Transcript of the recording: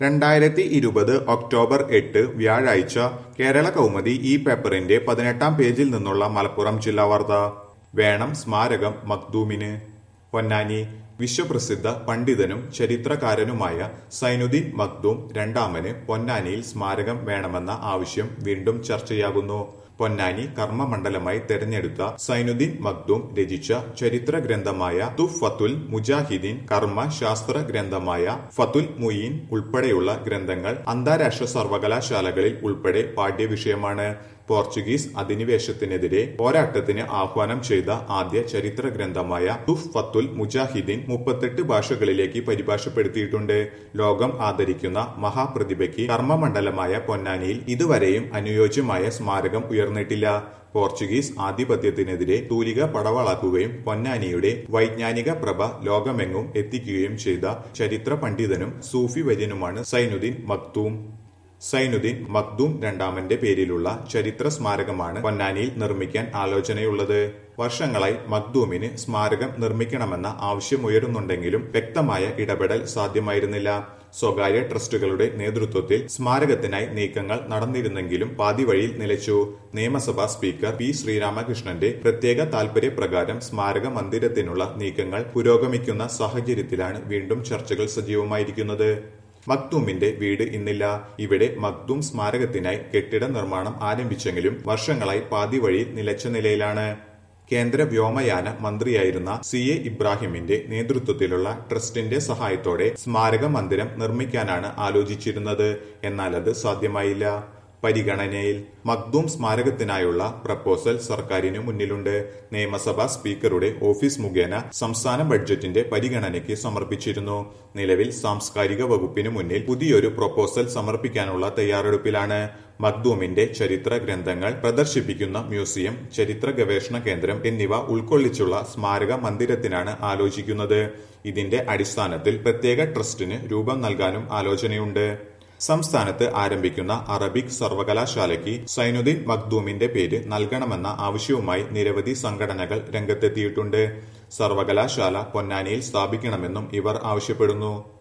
രണ്ടായിരത്തി ഇരുപത് ഒക്ടോബർ എട്ട് വ്യാഴാഴ്ച കേരള കൗമുദി ഈ പേപ്പറിന്റെ പതിനെട്ടാം പേജിൽ നിന്നുള്ള മലപ്പുറം ജില്ലാ വാർത്ത വേണം സ്മാരകം മഖ്ദൂമിന് പൊന്നാനി വിശ്വപ്രസിദ്ധ പണ്ഡിതനും ചരിത്രകാരനുമായ സൈനുദ്ദീൻ മഖ്ദൂം രണ്ടാമന് പൊന്നാനിയിൽ സ്മാരകം വേണമെന്ന ആവശ്യം വീണ്ടും ചർച്ചയാകുന്നു പൊന്നാനി കർമ്മമണ്ഡലമായി തെരഞ്ഞെടുത്ത സൈനുദ്ദീൻ മഖ്ദൂം രചിച്ച ചരിത്ര ഗ്രന്ഥമായ തുഫത്തുൽ മുജാഹിദീൻ കർമ്മ ശാസ്ത്ര ഗ്രന്ഥമായ ഫതുൽ മുയീൻ ഉൾപ്പെടെയുള്ള ഗ്രന്ഥങ്ങൾ അന്താരാഷ്ട്ര സർവകലാശാലകളിൽ ഉൾപ്പെടെ പാഠ്യവിഷയമാണ് പോർച്ചുഗീസ് അധിനിവേശത്തിനെതിരെ പോരാട്ടത്തിന് ആഹ്വാനം ചെയ്ത ആദ്യ ചരിത്ര ഗ്രന്ഥമായ തുഫത്തുൽ മുജാഹിദീൻ മുപ്പത്തെട്ട് ഭാഷകളിലേക്ക് പരിഭാഷപ്പെടുത്തിയിട്ടുണ്ട് ലോകം ആദരിക്കുന്ന മഹാപ്രതിഭയ്ക്ക് കർമ്മമണ്ഡലമായ പൊന്നാനിയിൽ ഇതുവരെയും അനുയോജ്യമായ സ്മാരകം ഉയർന്നിട്ടില്ല പോർച്ചുഗീസ് ആധിപത്യത്തിനെതിരെ തൂലിക പടവളാക്കുകയും പൊന്നാനിയുടെ വൈജ്ഞാനിക പ്രഭ ലോകമെങ്ങും എത്തിക്കുകയും ചെയ്ത ചരിത്ര പണ്ഡിതനും സൂഫി വര്യനുമാണ് സൈനുദ്ദീൻ മക്തൂം സൈനുദ്ദീൻ മഖ്ദൂം രണ്ടാമന്റെ പേരിലുള്ള ചരിത്ര സ്മാരകമാണ് പൊന്നാനിയിൽ നിർമ്മിക്കാൻ ആലോചനയുള്ളത് വർഷങ്ങളായി മഖ്ദൂമിന് സ്മാരകം നിർമ്മിക്കണമെന്ന ആവശ്യമുയരുന്നുണ്ടെങ്കിലും വ്യക്തമായ ഇടപെടൽ സാധ്യമായിരുന്നില്ല സ്വകാര്യ ട്രസ്റ്റുകളുടെ നേതൃത്വത്തിൽ സ്മാരകത്തിനായി നീക്കങ്ങൾ നടന്നിരുന്നെങ്കിലും പാതി വഴിയിൽ നിലച്ചു നിയമസഭാ സ്പീക്കർ പി ശ്രീരാമകൃഷ്ണന്റെ പ്രത്യേക താൽപര്യപ്രകാരം സ്മാരക മന്ദിരത്തിനുള്ള നീക്കങ്ങൾ പുരോഗമിക്കുന്ന സാഹചര്യത്തിലാണ് വീണ്ടും ചർച്ചകൾ സജീവമായിരിക്കുന്നത് മക്തൂമിന്റെ വീട് ഇന്നില്ല ഇവിടെ മക്തൂം സ്മാരകത്തിനായി കെട്ടിട നിർമ്മാണം ആരംഭിച്ചെങ്കിലും വർഷങ്ങളായി പാതി വഴി നിലച്ച നിലയിലാണ് കേന്ദ്ര വ്യോമയാന മന്ത്രിയായിരുന്ന സി എ ഇബ്രാഹിമിന്റെ നേതൃത്വത്തിലുള്ള ട്രസ്റ്റിന്റെ സഹായത്തോടെ സ്മാരക മന്ദിരം നിർമ്മിക്കാനാണ് ആലോചിച്ചിരുന്നത് എന്നാൽ അത് സാധ്യമായില്ല പരിഗണനയിൽ മഖ്ദൂം സ്മാരകത്തിനായുള്ള പ്രപ്പോസൽ സർക്കാരിനു മുന്നിലുണ്ട് നിയമസഭാ സ്പീക്കറുടെ ഓഫീസ് മുഖേന സംസ്ഥാന ബഡ്ജറ്റിന്റെ പരിഗണനയ്ക്ക് സമർപ്പിച്ചിരുന്നു നിലവിൽ സാംസ്കാരിക വകുപ്പിന് മുന്നിൽ പുതിയൊരു പ്രപ്പോസൽ സമർപ്പിക്കാനുള്ള തയ്യാറെടുപ്പിലാണ് മഖ്ദൂമിന്റെ ചരിത്ര ഗ്രന്ഥങ്ങൾ പ്രദർശിപ്പിക്കുന്ന മ്യൂസിയം ചരിത്ര ഗവേഷണ കേന്ദ്രം എന്നിവ ഉൾക്കൊള്ളിച്ചുള്ള സ്മാരക മന്ദിരത്തിനാണ് ആലോചിക്കുന്നത് ഇതിന്റെ അടിസ്ഥാനത്തിൽ പ്രത്യേക ട്രസ്റ്റിന് രൂപം നൽകാനും ആലോചനയുണ്ട് സംസ്ഥാനത്ത് ആരംഭിക്കുന്ന അറബിക് സർവകലാശാലയ്ക്ക് സൈനുദ്ദീൻ മഖ്ദൂമിന്റെ പേര് നൽകണമെന്ന ആവശ്യവുമായി നിരവധി സംഘടനകൾ രംഗത്തെത്തിയിട്ടുണ്ട് സർവകലാശാല പൊന്നാനിയിൽ സ്ഥാപിക്കണമെന്നും ഇവർ ആവശ്യപ്പെടുന്നു